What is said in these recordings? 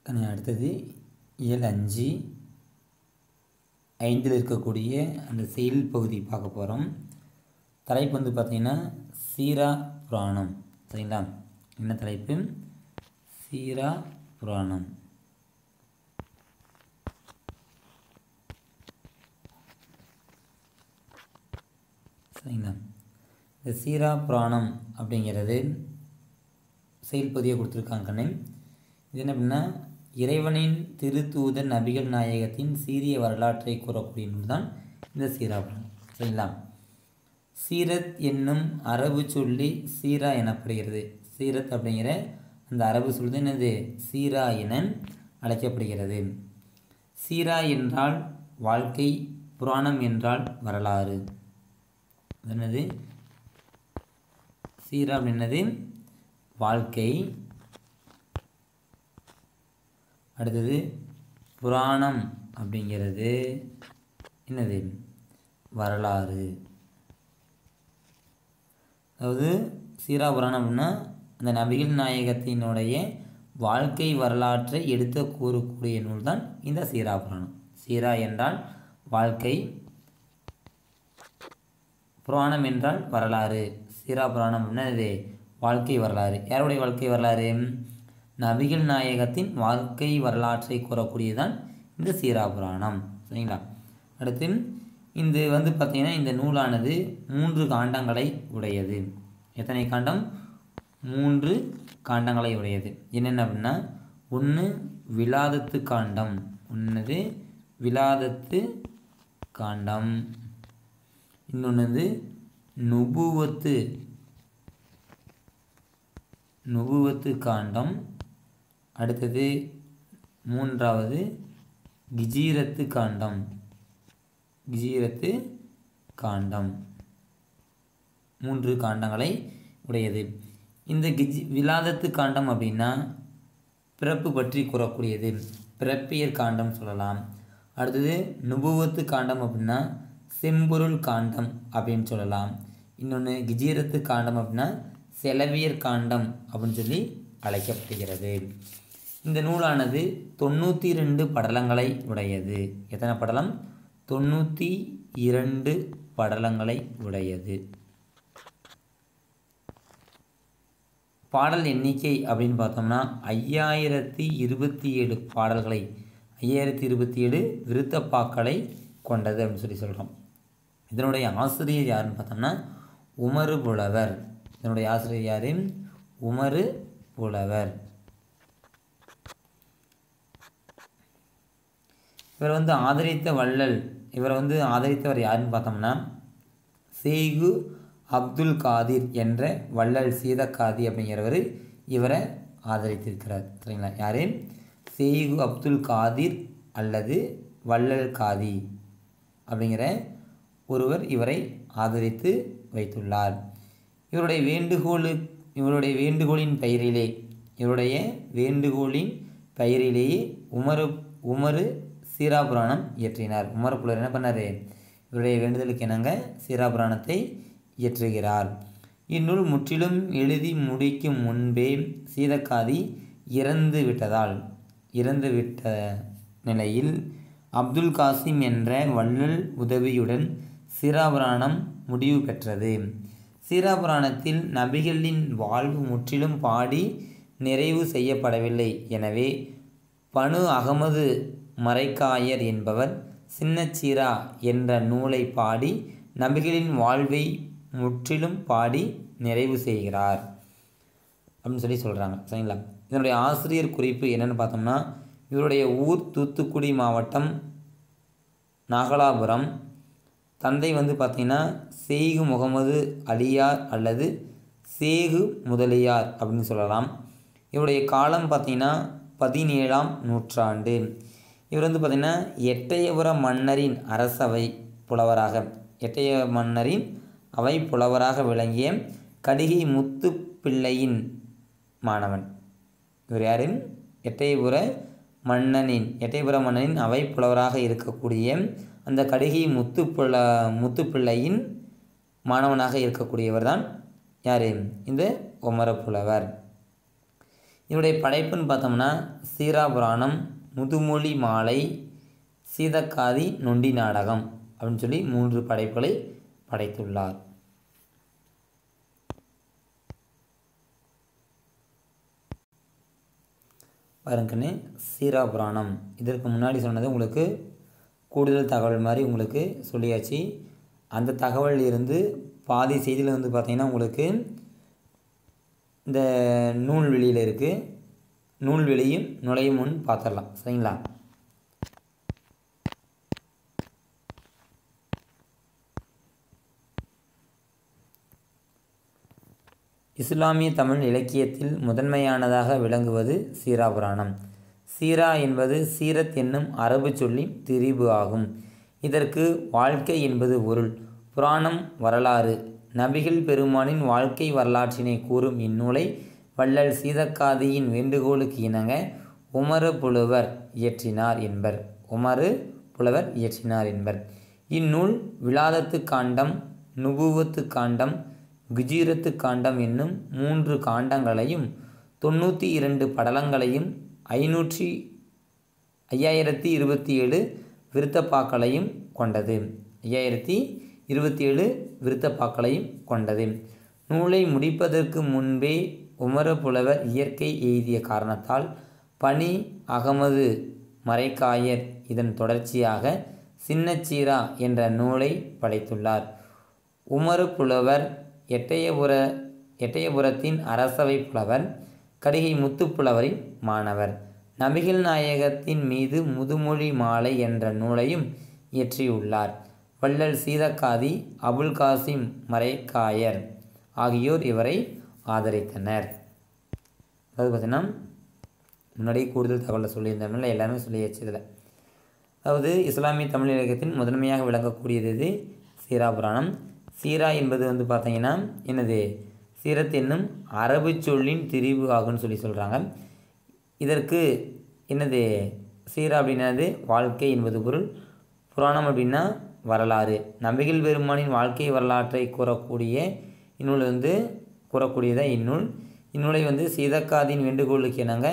கண்ணு அடுத்தது இயல் அஞ்சு ஐந்தில் இருக்கக்கூடிய அந்த செயல் பகுதி பார்க்க போகிறோம் தலைப்பு வந்து பார்த்திங்கன்னா சீரா புராணம் சரிங்களா என்ன தலைப்பு சீரா புராணம் சரிங்களா இந்த சீரா புராணம் அப்படிங்கிறது செயல்பதியை கொடுத்துருக்காங்க கண்ணு இது என்ன அப்படின்னா இறைவனின் திருத்தூதர் நபிகள் நாயகத்தின் சீரிய வரலாற்றை கூறக்கூடிய நூல் தான் இந்த சீரா புராணம் சரிங்களா சீரத் என்னும் அரபு சொல்லி சீரா எனப்படுகிறது சீரத் அப்படிங்கிற அந்த அரபு சொல்லி என்னது சீரா என அழைக்கப்படுகிறது சீரா என்றால் வாழ்க்கை புராணம் என்றால் வரலாறு அது என்னது சீரா அப்படின்னது வாழ்க்கை அடுத்தது புராணம் அப்படிங்கிறது என்னது வரலாறு அதாவது சீரா புராணம் அப்படின்னா அந்த நபிகள் நாயகத்தினுடைய வாழ்க்கை வரலாற்றை எடுத்து கூறக்கூடிய நூல் தான் இந்த சீரா புராணம் சீரா என்றால் வாழ்க்கை புராணம் என்றால் வரலாறு சீரா புராணம் அப்படின்னா இது வாழ்க்கை வரலாறு யாருடைய வாழ்க்கை வரலாறு நபிகள் நாயகத்தின் வாழ்க்கை வரலாற்றை கூறக்கூடியதுதான் இந்த சீரா புராணம் சரிங்களா அடுத்து இந்த வந்து பார்த்திங்கன்னா இந்த நூலானது மூன்று காண்டங்களை உடையது எத்தனை காண்டம் மூன்று காண்டங்களை உடையது என்னென்ன அப்படின்னா ஒன்று விலாதத்து காண்டம் ஒன்றது விலாதத்து காண்டம் இன்னொன்று வந்து நுபுவத்து நுபுவத்து காண்டம் அடுத்தது மூன்றாவது கிஜீரத்து காண்டம் கிஜீரத்து காண்டம் மூன்று காண்டங்களை உடையது இந்த கிஜி விலாதத்து காண்டம் அப்படின்னா பிறப்பு பற்றி கூறக்கூடியது பிறப்பியர் காண்டம் சொல்லலாம் அடுத்தது நுபுவத்து காண்டம் அப்படின்னா செம்பொருள் காண்டம் அப்படின்னு சொல்லலாம் இன்னொன்று கிஜீரத்து காண்டம் அப்படின்னா செலவியர் காண்டம் அப்படின்னு சொல்லி அழைக்கப்படுகிறது இந்த நூலானது தொண்ணூற்றி ரெண்டு படலங்களை உடையது எத்தனை படலம் தொண்ணூற்றி இரண்டு படலங்களை உடையது பாடல் எண்ணிக்கை அப்படின்னு பார்த்தோம்னா ஐயாயிரத்தி இருபத்தி ஏழு பாடல்களை ஐயாயிரத்தி இருபத்தி ஏழு விருத்தப்பாக்களை கொண்டது அப்படின்னு சொல்லி சொல்கிறோம் இதனுடைய ஆசிரியர் யாருன்னு பார்த்தோம்னா உமரு புலவர் இதனுடைய ஆசிரியர் யார் உமரு புலவர் இவர் வந்து ஆதரித்த வள்ளல் இவரை வந்து ஆதரித்தவர் யாருன்னு பார்த்தோம்னா சேகு அப்துல் காதிர் என்ற வள்ளல் சீதக்காதி அப்படிங்கிறவர் இவரை ஆதரித்திருக்கிறார் சரிங்களா யார் சேகு அப்துல் காதிர் அல்லது வள்ளல் காதி அப்படிங்கிற ஒருவர் இவரை ஆதரித்து வைத்துள்ளார் இவருடைய வேண்டுகோளு இவருடைய வேண்டுகோளின் பெயரிலே இவருடைய வேண்டுகோளின் பெயரிலேயே உமரு உமரு சீராபுராணம் இயற்றினார் உமரப்புலர் என்ன பண்ணார் இவருடைய வேண்டுதலுக்கு இணங்க சீராபுராணத்தை இயற்றுகிறார் இந்நூல் முற்றிலும் எழுதி முடிக்கும் முன்பே சீதக்காதி இறந்து விட்டதால் இறந்து விட்ட நிலையில் அப்துல் காசிம் என்ற வள்ளல் உதவியுடன் சீராபுராணம் முடிவு பெற்றது சீராபுராணத்தில் நபிகளின் வாழ்வு முற்றிலும் பாடி நிறைவு செய்யப்படவில்லை எனவே பனு அகமது மரைக்காயர் என்பவர் சின்னச்சீரா என்ற நூலை பாடி நபிகளின் வாழ்வை முற்றிலும் பாடி நிறைவு செய்கிறார் அப்படின்னு சொல்லி சொல்கிறாங்க சரிங்களா இதனுடைய ஆசிரியர் குறிப்பு என்னென்னு பார்த்தோம்னா இவருடைய ஊர் தூத்துக்குடி மாவட்டம் நாகலாபுரம் தந்தை வந்து பார்த்திங்கன்னா சேகு முகமது அலியார் அல்லது சேகு முதலியார் அப்படின்னு சொல்லலாம் இவருடைய காலம் பார்த்திங்கன்னா பதினேழாம் நூற்றாண்டு இவர் வந்து பார்த்திங்கன்னா எட்டயபுர மன்னரின் அரசவை புலவராக எட்டய மன்னரின் அவை புலவராக விளங்கிய கடிகை முத்து பிள்ளையின் மாணவன் இவர் யார் எட்டயபுர மன்னனின் எட்டயபுர மன்னனின் அவை புலவராக இருக்கக்கூடிய அந்த கடிகை முத்து புல முத்து பிள்ளையின் மாணவனாக இருக்கக்கூடியவர் தான் யார் இந்த உமர புலவர் இதனுடைய படைப்புன்னு பார்த்தோம்னா சீராபுராணம் முதுமொழி மாலை சீதக்காதி நொண்டி நாடகம் அப்படின்னு சொல்லி மூன்று படைப்புகளை படைத்துள்ளார் பாருங்கன்னு சீராபுராணம் இதற்கு முன்னாடி சொன்னது உங்களுக்கு கூடுதல் தகவல் மாதிரி உங்களுக்கு சொல்லியாச்சு அந்த தகவல் இருந்து பாதி செய்தியில் வந்து பார்த்திங்கன்னா உங்களுக்கு இந்த நூல் வெளியில் இருக்குது நூல் வெளியும் நுழையும் முன் பார்த்துடலாம் சரிங்களா இஸ்லாமிய தமிழ் இலக்கியத்தில் முதன்மையானதாக விளங்குவது சீரா புராணம் சீரா என்பது சீரத் என்னும் அரபு சொல்லின் திரிபு ஆகும் இதற்கு வாழ்க்கை என்பது பொருள் புராணம் வரலாறு நபிகள் பெருமானின் வாழ்க்கை வரலாற்றினை கூறும் இந்நூலை வள்ளல் சீதக்காதியின் வேண்டுகோளுக்கு இணங்க உமரு புலவர் இயற்றினார் என்பர் உமரு புலவர் இயற்றினார் என்பர் இந்நூல் விலாதத்து காண்டம் நுபுவத்து காண்டம் குஜீரத்து காண்டம் என்னும் மூன்று காண்டங்களையும் தொண்ணூற்றி இரண்டு படலங்களையும் ஐநூற்றி ஐயாயிரத்தி இருபத்தி ஏழு விருத்தப்பாக்களையும் கொண்டது ஐயாயிரத்தி இருபத்தி ஏழு விருத்தப்பாக்களையும் கொண்டது நூலை முடிப்பதற்கு முன்பே உமர புலவர் இயற்கை எய்திய காரணத்தால் பனி அகமது மரைக்காயர் இதன் தொடர்ச்சியாக சின்னச்சீரா என்ற நூலை படைத்துள்ளார் உமரு புலவர் எட்டயபுர எட்டயபுரத்தின் அரசவை புலவர் கடிகை முத்துப்புலவரின் மாணவர் நபிகள் நாயகத்தின் மீது முதுமொழி மாலை என்ற நூலையும் இயற்றியுள்ளார் வள்ளல் சீதக்காதி அபுல் காசிம் மரைக்காயர் ஆகியோர் இவரை ஆதரித்தனர் அதாவது பார்த்தீங்கன்னா முன்னாடி கூடுதல் தகவலை சொல்லியிருந்தோம்ல எல்லாமே சொல்லியாச்சு இதில் அதாவது இஸ்லாமிய தமிழ் இலக்கியத்தின் முதன்மையாக விளங்கக்கூடியது இது சீரா புராணம் சீரா என்பது வந்து பார்த்தீங்கன்னா என்னது சீரத் என்னும் அரபு சொல்லின் திரிவு ஆகும்னு சொல்லி சொல்கிறாங்க இதற்கு என்னது சீரா அப்படின்னது வாழ்க்கை என்பது பொருள் புராணம் அப்படின்னா வரலாறு நபிகள் பெருமானின் வாழ்க்கை வரலாற்றை கூறக்கூடிய இந்நூல் வந்து கூறக்கூடியதான் இந்நூல் இந்நூலை வந்து சீதக்காதின் வேண்டுகோளுக்கு இணங்க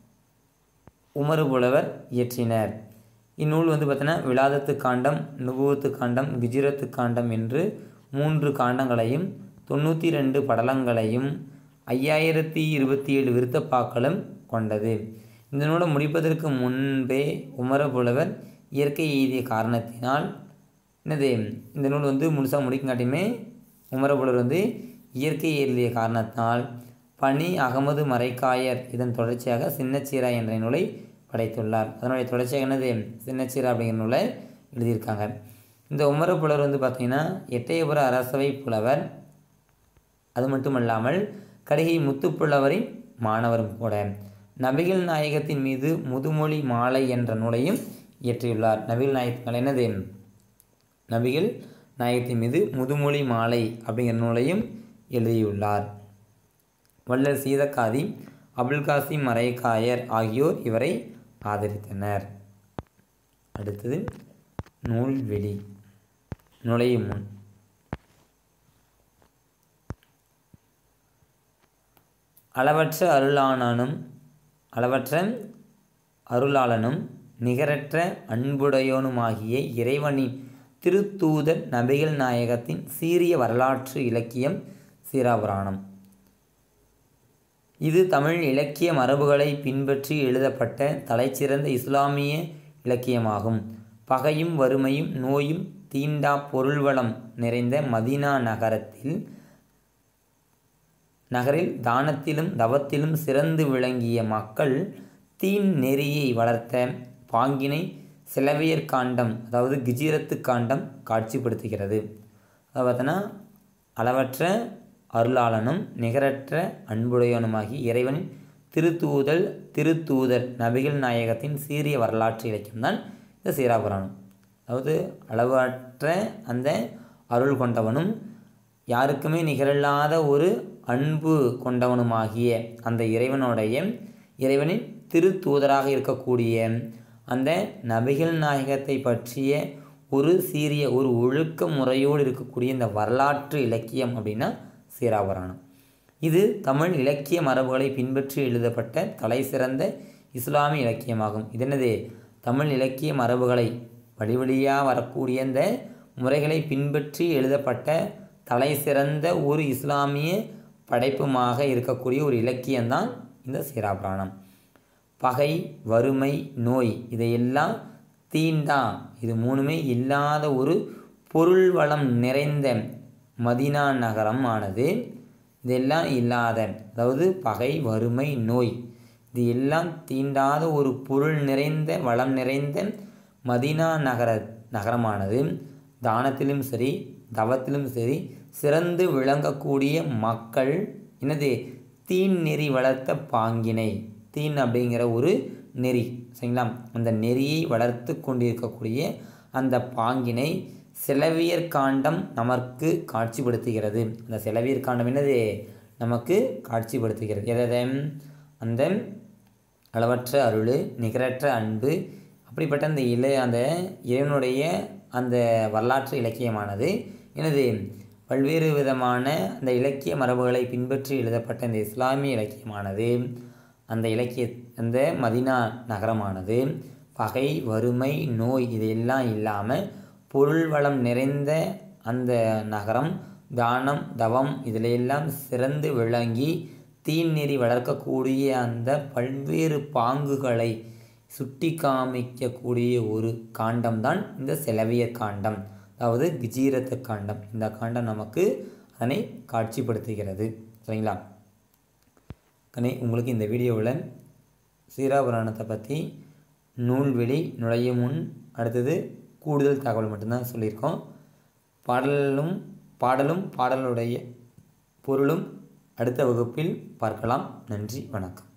உமரு புலவர் இயற்றினர் இந்நூல் வந்து பார்த்தீங்கன்னா விலாதத்து காண்டம் நுபுவத்து காண்டம் குஜிரத்து காண்டம் என்று மூன்று காண்டங்களையும் தொண்ணூற்றி ரெண்டு படலங்களையும் ஐயாயிரத்தி இருபத்தி ஏழு விருத்தப்பாக்களும் கொண்டது இந்த நூலை முடிப்பதற்கு முன்பே உமர புலவர் இயற்கை எய்திய காரணத்தினால் என்னது இந்த நூல் வந்து முழுசாக முடிக்காட்டியுமே உமர புலவர் வந்து இயற்கை எழுதிய காரணத்தினால் பனி அகமது மரைக்காயர் இதன் தொடர்ச்சியாக சின்னச்சீரா என்ற நூலை படைத்துள்ளார் அதனுடைய தொடர்ச்சியாக என்னது சின்னச்சீரா அப்படிங்கிற நூலை எழுதியிருக்காங்க இந்த உமர புலவர் வந்து பார்த்திங்கன்னா எட்டயபுர அரசவை புலவர் அது மட்டுமல்லாமல் கடிகை முத்துப்புலவரின் மாணவரும் கூட நபிகள் நாயகத்தின் மீது முதுமொழி மாலை என்ற நூலையும் இயற்றியுள்ளார் நபிகள் நாயகங்கள் என்னது நபிகள் நாயகத்தின் மீது முதுமொழி மாலை அப்படிங்கிற நூலையும் எழுதியுள்ளார் வள்ளல் சீதக்காதி அபுல் காசிம் மரைக்காயர் ஆகியோர் இவரை ஆதரித்தனர் அடுத்தது நூல்வெளி நுழையும் முன் அளவற்ற அருளானனும் அளவற்ற அருளாளனும் நிகரற்ற அன்புடையோனுமாகிய இறைவனின் திருத்தூதர் நபிகள் நாயகத்தின் சீரிய வரலாற்று இலக்கியம் சீராபுராணம் இது தமிழ் இலக்கிய மரபுகளை பின்பற்றி எழுதப்பட்ட தலைச்சிறந்த இஸ்லாமிய இலக்கியமாகும் பகையும் வறுமையும் நோயும் தீண்டா பொருள்வளம் நிறைந்த மதீனா நகரத்தில் நகரில் தானத்திலும் தவத்திலும் சிறந்து விளங்கிய மக்கள் தீன் நெறியை வளர்த்த பாங்கினை சிலவியர் காண்டம் அதாவது கிஜிரத்து காண்டம் காட்சிப்படுத்துகிறது அதை பார்த்தோன்னா அளவற்ற அருளாளனும் நிகரற்ற அன்புடையவனுமாகி இறைவனின் திருத்தூதல் திருத்தூதர் நபிகள் நாயகத்தின் சீரிய வரலாற்று இலக்கியம் தான் இந்த சீராபுராணம் அதாவது அளவற்ற அந்த அருள் கொண்டவனும் யாருக்குமே நிகரில்லாத ஒரு அன்பு கொண்டவனுமாகிய அந்த இறைவனுடைய இறைவனின் திருத்தூதராக இருக்கக்கூடிய அந்த நபிகள் நாயகத்தை பற்றிய ஒரு சீரிய ஒரு ஒழுக்க முறையோடு இருக்கக்கூடிய இந்த வரலாற்று இலக்கியம் அப்படின்னா சீராபுராணம் இது தமிழ் இலக்கிய மரபுகளை பின்பற்றி எழுதப்பட்ட தலைசிறந்த இஸ்லாமிய இலக்கியமாகும் இது என்னது தமிழ் இலக்கிய மரபுகளை வழி வழியாக வரக்கூடிய இந்த முறைகளை பின்பற்றி எழுதப்பட்ட தலைசிறந்த ஒரு இஸ்லாமிய படைப்புமாக இருக்கக்கூடிய ஒரு இலக்கியம்தான் இந்த சீராபுராணம் பகை வறுமை நோய் இதையெல்லாம் தீண்டா இது மூணுமே இல்லாத ஒரு பொருள் வளம் நிறைந்த மதினா நகரம் ஆனது இதெல்லாம் இல்லாத அதாவது பகை வறுமை நோய் இது எல்லாம் தீண்டாத ஒரு பொருள் நிறைந்த வளம் நிறைந்த மதினா நகர நகரமானது தானத்திலும் சரி தவத்திலும் சரி சிறந்து விளங்கக்கூடிய மக்கள் என்னது தீன் நெறி வளர்த்த பாங்கினை தீன் அப்படிங்கிற ஒரு நெறி சரிங்களா அந்த நெறியை வளர்த்து கொண்டிருக்கக்கூடிய அந்த பாங்கினை செலவியர் காண்டம் நமக்கு காட்சிப்படுத்துகிறது அந்த செலவியர் காண்டம் என்னது நமக்கு காட்சிப்படுத்துகிறது எதை அந்த அளவற்ற அருள் நிகரற்ற அன்பு அப்படிப்பட்ட அந்த இல அந்த இறைவனுடைய அந்த வரலாற்று இலக்கியமானது எனது பல்வேறு விதமான அந்த இலக்கிய மரபுகளை பின்பற்றி எழுதப்பட்ட இந்த இஸ்லாமிய இலக்கியமானது அந்த இலக்கிய அந்த மதினா நகரமானது பகை வறுமை நோய் இதையெல்லாம் இல்லாமல் பொருள் வளம் நிறைந்த அந்த நகரம் தானம் தவம் இதிலெல்லாம் சிறந்து விளங்கி தீநெறி வளர்க்கக்கூடிய அந்த பல்வேறு பாங்குகளை சுட்டி காமிக்கக்கூடிய ஒரு காண்டம்தான் இந்த செலவியர் காண்டம் அதாவது கிஜீரத்த காண்டம் இந்த காண்டம் நமக்கு அதனை காட்சிப்படுத்துகிறது சரிங்களா கனே உங்களுக்கு இந்த வீடியோவில் சீராபுராணத்தை பற்றி நூல்வெளி நுழையும் முன் அடுத்தது கூடுதல் தகவல் மட்டும்தான் சொல்லியிருக்கோம் பாடலும் பாடலும் பாடலுடைய பொருளும் அடுத்த வகுப்பில் பார்க்கலாம் நன்றி வணக்கம்